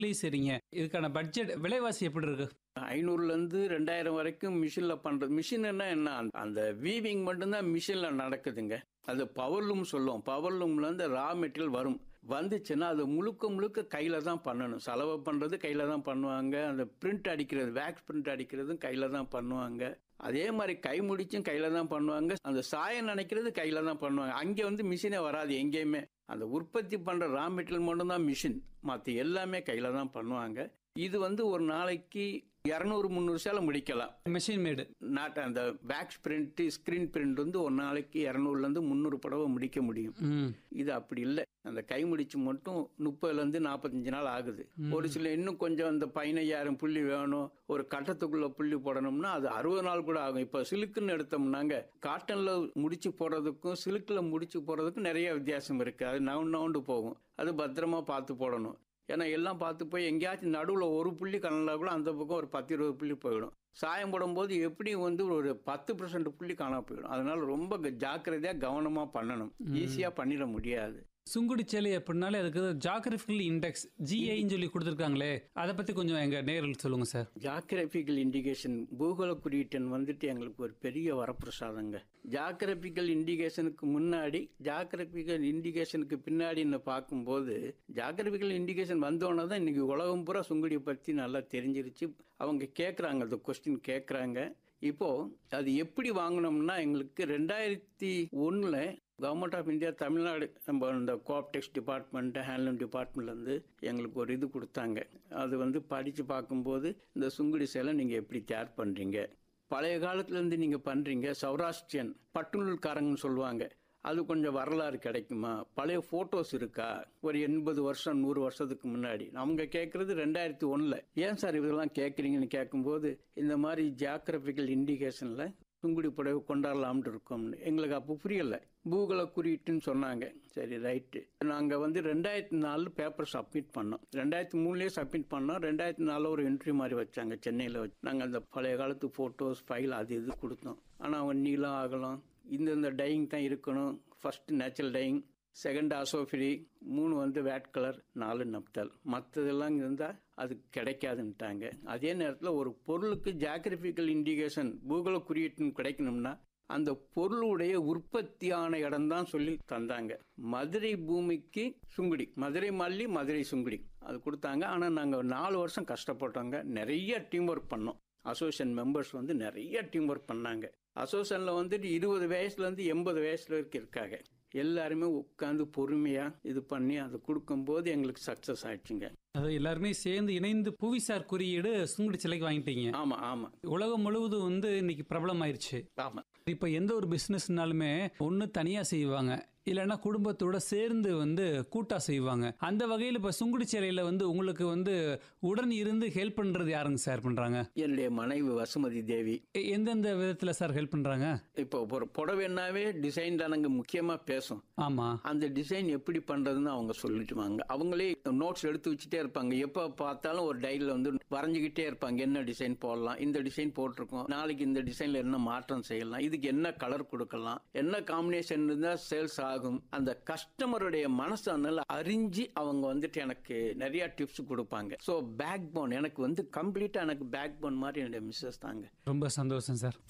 please சரிங்க இதுக்கான budget விலைவாசி எப்படி இருக்கு ஐநூறுலேருந்து ரெண்டாயிரம் வரைக்கும் மிஷினில் பண்ணுறது மிஷின்னா என்ன அந்த- அந்த வீவிங் மட்டும்தான் மிஷினில் நடக்குதுங்க அது பவர் லூம் சொல்லுவோம் பவர் லூம்லேருந்து ரா மெட்டீரியல் வரும் வந்துச்சுன்னா அது முழுக்க முழுக்க கையில் தான் பண்ணணும் செலவு பண்ணுறது கையில் தான் பண்ணுவாங்க அந்த பிரிண்ட் அடிக்கிறது வேக்ஸ் பிரிண்ட் அடிக்கிறதும் கையில் தான் பண்ணுவாங்க அதே மாதிரி கை முடிச்சும் கையில் தான் பண்ணுவாங்க அந்த சாயம் நினைக்கிறது கையில் தான் பண்ணுவாங்க அங்கே வந்து மிஷினே வராது எங்கேயுமே அந்த உற்பத்தி பண்ணுற ரா மெட்டீரியல் மட்டும்தான் மிஷின் மற்ற எல்லாமே கையில் தான் பண்ணுவாங்க இது வந்து ஒரு நாளைக்கு இரநூறு முந்நூறு சேலை முடிக்கலாம் மெஷின் மேடு நாட் அந்த வேக்ஸ் பிரிண்ட் ஸ்கிரீன் பிரிண்ட் வந்து ஒரு நாளைக்கு இரநூறுலேருந்து முந்நூறு படவை முடிக்க முடியும் ம் இது அப்படி இல்லை அந்த கை முடிச்சு மட்டும் முப்பதுலேருந்து நாற்பத்தஞ்சு நாள் ஆகுது ஒரு சில இன்னும் கொஞ்சம் அந்த பதினையாயிரம் புள்ளி வேணும் ஒரு கட்டத்துக்குள்ள புள்ளி போடணும்னா அது அறுபது நாள் கூட ஆகும் இப்போ சிலுக்குன்னு எடுத்தோம்னாங்க காட்டன்ல முடிச்சு போடுறதுக்கும் சிலுக்கில் முடிச்சு போடுறதுக்கும் நிறைய வித்தியாசம் இருக்கு அது நவுண்டு நவுண்டு போகும் அது பத்திரமா பார்த்து போடணும் ஏன்னா எல்லாம் பார்த்து போய் எங்கேயாச்சும் நடுவில் ஒரு புள்ளி கணல கூட அந்த பக்கம் ஒரு பத்து இருபது புள்ளி போயிடும் சாயம் போடும்போது எப்படி வந்து ஒரு பத்து பர்சன்ட் புள்ளி காணாம போயிடும் அதனால ரொம்ப க- ஜாக்கிரதையா கவனமா பண்ணணும் ஈஸியா பண்ணிட முடியாது சுங்குடி சேலை அப்படின்னாலே அதுக்கு ஜாகிரபிக்கல் இண்டெக்ஸ் ஜிஐன்னு சொல்லி கொடுத்துருக்காங்களே அதை பற்றி கொஞ்சம் எங்கள் நேரில் சொல்லுங்கள் சார் ஜாகிரபிக்கல் இண்டிகேஷன் பூகோள குறியீட்டன் வந்துட்டு எங்களுக்கு ஒரு பெரிய வரப்பிரசாதங்க ஜாகிரபிக்கல் இண்டிகேஷனுக்கு முன்னாடி ஜாகிரபிக்கல் இண்டிகேஷனுக்கு பின்னாடின்னு பார்க்கும்போது ஜாகிரபிக்கல் இண்டிகேஷன் வந்தோன்னே தான் இன்னைக்கு உலகம் பூரா சுங்குடியை பற்றி நல்லா தெரிஞ்சிருச்சு அவங்க கேட்குறாங்க அந்த கொஸ்டின் கேட்குறாங்க இப்போ அது எப்படி வாங்கினோம்னா எங்களுக்கு ரெண்டாயிரத்தி ஒன்றில் கவர்மெண்ட் ஆஃப் இந்தியா தமிழ்நாடு நம்ம இந்த கோஆப்டெக்ஸ் டிபார்ட்மெண்ட் ஹேண்ட்லூம் டிபார்ட்மெண்ட்லேருந்து எங்களுக்கு ஒரு இது கொடுத்தாங்க அது வந்து படித்து பார்க்கும்போது இந்த சுங்குடி சேலை நீங்கள் எப்படி தயார் பண்ணுறீங்க பழைய காலத்துலேருந்து நீங்கள் பண்ணுறீங்க சௌராஷ்டிரியன் பட்டுநூல்காரங்கன்னு சொல்லுவாங்க அது கொஞ்சம் வரலாறு கிடைக்குமா பழைய ஃபோட்டோஸ் இருக்கா ஒரு எண்பது வருஷம் நூறு வருஷத்துக்கு முன்னாடி அவங்க கேட்குறது ரெண்டாயிரத்தி ஒன்றில் ஏன் சார் இதெல்லாம் கேட்குறீங்கன்னு கேட்கும்போது இந்த மாதிரி ஜியாகிரபிக்கல் இண்டிகேஷனில் சுங்குடி புடவை கொண்டாடலாம்னு இருக்கோம்னு எங்களுக்கு அப்போ புரியல பூகோள குறியீட்டுன்னு சொன்னாங்க சரி ரைட்டு நாங்கள் வந்து ரெண்டாயிரத்தி நாலு பேப்பர் சப்மிட் பண்ணோம் ரெண்டாயிரத்தி மூணுலேயே சப்மிட் பண்ணோம் ரெண்டாயிரத்தி நாலில் ஒரு என்ட்ரி மாதிரி வச்சாங்க சென்னையில் வச்சு நாங்கள் அந்த பழைய காலத்து ஃபோட்டோஸ் ஃபைல் அது இது கொடுத்தோம் ஆனால் அவங்க நீளம் ஆகலாம் இந்தந்த டையிங் தான் இருக்கணும் first natural dyeing second azo free மூணு வந்து வேட் கலர் நாலு நப்தல் மற்றதெல்லாம் இருந்தால் அது கிடைக்காதுன்ட்டாங்க அதே நேரத்தில் ஒரு பொருளுக்கு ஜாகிரபிக்கல் இண்டிகேஷன் பூகோள குறியீட்டுன்னு கிடைக்கணும்னா அந்த பொருளுடைய உற்பத்தியான இடம்தான் சொல்லி தந்தாங்க மதுரை பூமிக்கு சுங்குடி மதுரை மல்லி மதுரை சுங்குடி அது கொடுத்தாங்க ஆனால் நாங்கள் நாலு வருஷம் கஷ்டப்பட்டோங்க நிறைய டீம் ஒர்க் பண்ணோம் அசோசியேஷன் மெம்பர்ஸ் வந்து நிறைய டீம் ஒர்க் பண்ணாங்க அசோசியேஷனில் வந்துட்டு இருபது வயசுலேருந்து எண்பது வயசுல வரைக்கும் இருக்காங்க எல்லாருமே உட்காந்து பொறுமையாக இது பண்ணி அதை கொடுக்கும்போது எங்களுக்கு சக்ஸஸ் ஆயிடுச்சுங்க அது எல்லாருமே சேர்ந்து இணைந்து புவிசார் குறியீடு சுங்குடி சிலைக்கு வாங்கிட்டீங்க ஆமாம் ஆமாம் உலகம் முழுவதும் வந்து இன்னைக்கு பிரபலம் ஆயிருச்சு ஆமாம் இப்போ எந்த ஒரு பிஸ்னஸ்னாலுமே ஒன்று தனியாக செய்வாங்க இல்லைன்னா குடும்பத்தோட சேர்ந்து வந்து கூட்டா செய்வாங்க அந்த வகையில் இப்போ சுங்குடி சேலையில் வந்து உங்களுக்கு வந்து உடன் இருந்து ஹெல்ப் பண்ணுறது யாருங்க சார் பண்ணுறாங்க என்னுடைய மனைவி வசுமதி தேவி எந்தெந்த விதத்தில் சார் ஹெல்ப் பண்ணுறாங்க இப்போ ஒரு புடவைன்னாவே டிசைன் தானங்க முக்கியமாக பேசும் ஆமாம் அந்த டிசைன் எப்படி பண்ணுறதுன்னு அவங்க சொல்லிட்டுவாங்க அவங்களே நோட்ஸ் எடுத்து வச்சுட்டே இருப்பாங்க எப்போ பார்த்தாலும் ஒரு டைரியில் வந்து வரைஞ்சிக்கிட்டே இருப்பாங்க என்ன டிசைன் போடலாம் இந்த டிசைன் போட்டிருக்கோம் நாளைக்கு இந்த டிசைனில் என்ன மாற்றம் செய்யலாம் இதுக்கு என்ன கலர் கொடுக்கலாம் என்ன காம்பினேஷன் இருந்தால் சேல்ஸ் ஆகும் அந்த கஸ்டமருடைய மனசை நல்லா அறிஞ்சு அவங்க வந்துட்டு எனக்கு நிறைய டிப்ஸ் கொடுப்பாங்க ஸோ பேக் போன் எனக்கு வந்து கம்ப்ளீட்டாக எனக்கு பேக் போன் மாதிரி என்னுடைய மிஸ்ஸஸ் தாங்க ரொம்ப சந்தோஷம் சார்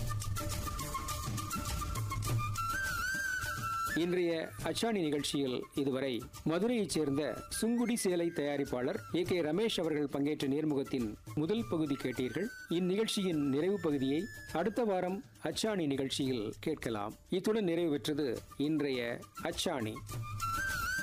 இன்றைய அச்சாணி நிகழ்ச்சியில் இதுவரை மதுரையைச் சேர்ந்த சுங்குடி சேலை தயாரிப்பாளர் ஏ கே ரமேஷ் அவர்கள் பங்கேற்ற நேர்முகத்தின் முதல் பகுதி கேட்டீர்கள் இந்நிகழ்ச்சியின் நிறைவு பகுதியை அடுத்த வாரம் அச்சாணி நிகழ்ச்சியில் கேட்கலாம் இத்துடன் நிறைவு பெற்றது இன்றைய அச்சாணி